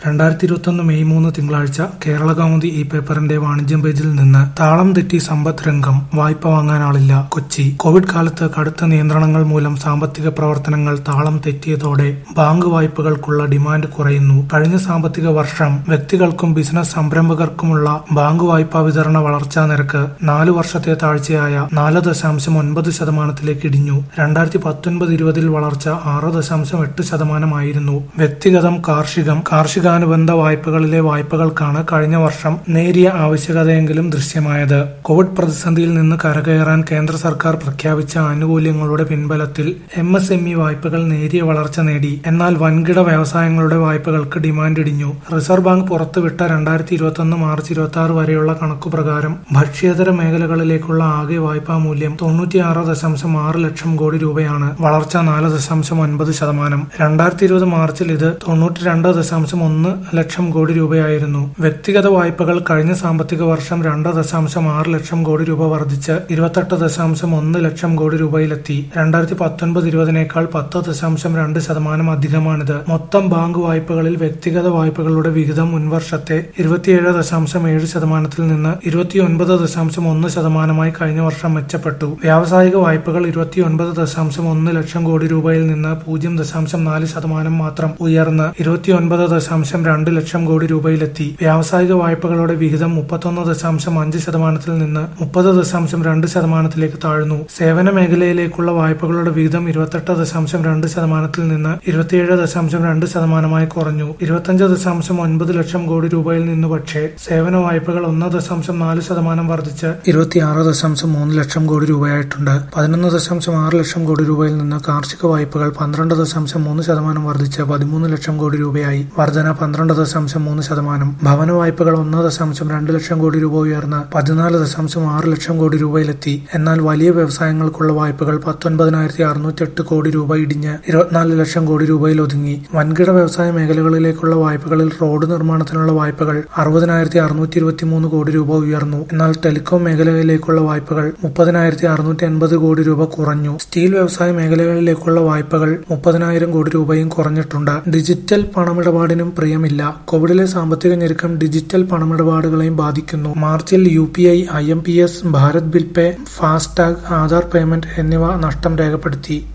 രണ്ടായിരത്തി ഇരുപത്തൊന്ന് മെയ് മൂന്ന് തിങ്കളാഴ്ച കേരളകൗമുദി ഈ പേപ്പറിന്റെ വാണിജ്യം പേജിൽ നിന്ന് താളം തെറ്റി സമ്പദ് രംഗം വായ്പ വാങ്ങാനാളില്ല കൊച്ചി കോവിഡ് കാലത്ത് കടുത്ത നിയന്ത്രണങ്ങൾ മൂലം സാമ്പത്തിക പ്രവർത്തനങ്ങൾ താളം തെറ്റിയതോടെ ബാങ്ക് വായ്പകൾക്കുള്ള ഡിമാൻഡ് കുറയുന്നു കഴിഞ്ഞ സാമ്പത്തിക വർഷം വ്യക്തികൾക്കും ബിസിനസ് സംരംഭകർക്കുമുള്ള ബാങ്ക് വായ്പാ വിതരണ വളർച്ചാ നിരക്ക് നാലു വർഷത്തെ താഴ്ചയായ നാല് ദശാംശം ഒൻപത് ശതമാനത്തിലേക്ക് ഇടിഞ്ഞു രണ്ടായിരത്തി പത്തൊൻപത് ഇരുപതിൽ വളർച്ച ആറ് ദശാംശം എട്ട് ശതമാനമായിരുന്നു വ്യക്തിഗതം കാർഷികം കാർഷികാനുബന്ധ വായ്പകളിലെ വായ്പകൾക്കാണ് കഴിഞ്ഞ വർഷം നേരിയ ആവശ്യകതയെങ്കിലും ദൃശ്യമായത് കോവിഡ് പ്രതിസന്ധിയിൽ നിന്ന് കരകയറാൻ കേന്ദ്ര സർക്കാർ പ്രഖ്യാപിച്ച ആനുകൂല്യങ്ങളുടെ പിൻബലത്തിൽ എം എസ് എം ഇ വായ്പകൾ നേരിയ വളർച്ച നേടി എന്നാൽ വൻകിട വ്യവസായങ്ങളുടെ വായ്പകൾക്ക് ഡിമാൻഡ് ഇടിഞ്ഞു റിസർവ് ബാങ്ക് പുറത്തുവിട്ട രണ്ടായിരത്തി ഇരുപത്തൊന്ന് മാർച്ച് ഇരുപത്തി ആറ് വരെയുള്ള കണക്കുപ്രകാരം ഭക്ഷ്യേതര മേഖലകളിലേക്കുള്ള ആകെ വായ്പാ മൂല്യം തൊണ്ണൂറ്റിയാറ് ദശാംശം ആറ് ലക്ഷം കോടി രൂപയാണ് വളർച്ച നാല് ദശാംശം ഒൻപത് ശതമാനം രണ്ടായിരത്തി ഇരുപത് മാർച്ചിൽ ഇത് തൊണ്ണൂറ്റി രണ്ട് ദശാംശം ഒന്ന് ലക്ഷം കോടി രൂപയായിരുന്നു വ്യക്തിഗത വായ്പകൾ കഴിഞ്ഞ സാമ്പത്തിക വർഷം രണ്ട് ദശാംശം ആറ് ലക്ഷം കോടി രൂപ വർദ്ധിച്ച് ഇരുപത്തെട്ട് ദശാംശം ഒന്ന് ലക്ഷം കോടി രൂപയിലെത്തി രണ്ടായിരത്തി പത്തൊൻപത് ഇരുപതിനേക്കാൾ പത്ത് ദശാംശം രണ്ട് ശതമാനം അധികമാണിത് മൊത്തം ബാങ്ക് വായ്പകളിൽ വ്യക്തിഗത വായ്പകളുടെ വിഹിതം മുൻവർഷത്തെ ഇരുപത്തിയേഴ് ദശാംശം ഏഴ് ശതമാനത്തിൽ നിന്ന് ഇരുപത്തിയൊൻപത് ദശാംശം ഒന്ന് ശതമാനമായി കഴിഞ്ഞ വർഷം മെച്ചപ്പെട്ടു വ്യാവസായിക വായ്പകൾ ഇരുപത്തിയൊൻപത് ദശാംശം ഒന്ന് ലക്ഷം കോടി രൂപയിൽ നിന്ന് പൂജ്യം ദശാംശം നാല് ശതമാനം മാത്രം ഉയർന്ന് ഇരുപത്തിയൊൻപത് ദശാംശം രണ്ട് ലക്ഷം കോടി രൂപയിലെത്തി വ്യാവസായിക വായ്പകളുടെ വിഹിതം മുപ്പത്തൊന്ന് ദശാംശം അഞ്ച് ശതമാനത്തിൽ നിന്ന് മുപ്പത് ദശാംശം രണ്ട് ശതമാനത്തിലേക്ക് താഴ്ന്നു സേവന മേഖലയിലേക്കുള്ള വായ്പകളുടെ വിഹിതം ഇരുപത്തെട്ട് ദശാംശം രണ്ട് ശതമാനത്തിൽ നിന്ന് ഇരുപത്തിയേഴ് ദശാംശം രണ്ട് ശതമാനമായി കുറഞ്ഞു ഇരുപത്തഞ്ച് ദശാംശം ഒൻപത് ലക്ഷം കോടി രൂപയിൽ നിന്ന് പക്ഷേ സേവന വായ്പകൾ ഒന്ന് ദശാംശം നാല് ശതമാനം വർദ്ധിച്ച് ഇരുപത്തിയാറ് ദശാംശം മൂന്ന് ലക്ഷം കോടി രൂപയായിട്ടുണ്ട് പതിനൊന്ന് ദശാംശം ആറ് ലക്ഷം കോടി രൂപയിൽ നിന്ന് കാർഷിക വായ്പകൾ പന്ത്രണ്ട് ദശാംശം മൂന്ന് ശതമാനം വർദ്ധിച്ച് പതിമൂന്ന് ലക്ഷം കോടി രൂപയായി വർധന പന്ത്രണ്ട് ദശാംശം മൂന്ന് ശതമാനം ഭവന വായ്പകൾ ഒന്ന് ദശാംശം രണ്ട് ലക്ഷം കോടി രൂപ ഉയർന്ന് പതിനാല് ദശാംശം ആറ് ലക്ഷം കോടി രൂപയിലെത്തി എന്നാൽ വലിയ വ്യവസായങ്ങൾക്കുള്ള വായ്പകൾ പത്തൊൻപതിനായിരത്തി അറുന്നൂറ്റി എട്ട് കോടി രൂപ ഇടിഞ്ഞ് ഇരുപത്തിനാല് ലക്ഷം കോടി രൂപയിൽ ഒതുങ്ങി വൻകിട വ്യവസായ മേഖലകളിലേക്കുള്ള വായ്പകളിൽ റോഡ് നിർമ്മാണത്തിനുള്ള വായ്പകൾ അറുപതിനായിരത്തി അറുന്നൂറ്റി ഇരുപത്തി മൂന്ന് കോടി രൂപ ഉയർന്നു എന്നാൽ ടെലികോം മേഖലയിലേക്കുള്ള വായ്പകൾ മുപ്പതിനായിരത്തി അറുന്നൂറ്റി എൺപത് കോടി രൂപ കുറഞ്ഞു സ്റ്റീൽ വ്യവസായ മേഖലകളിലേക്കുള്ള വായ്പകൾ മുപ്പതിനായിരം കോടി രൂപയും കുറഞ്ഞിട്ടുണ്ട് ഡിജിറ്റൽ പണമിടപാടിനും പ്രിയമില്ല കോവിഡിലെ സാമ്പത്തിക ഞെരുക്കം ഡിജിറ്റൽ പണമിടപാടുകളെയും ബാധിക്കുന്നു മാർച്ചിൽ U P I I M P S Bharat bill pay FASTag Aadhaar payment എന്നിവ നഷ്ടം രേഖപ്പെടുത്തി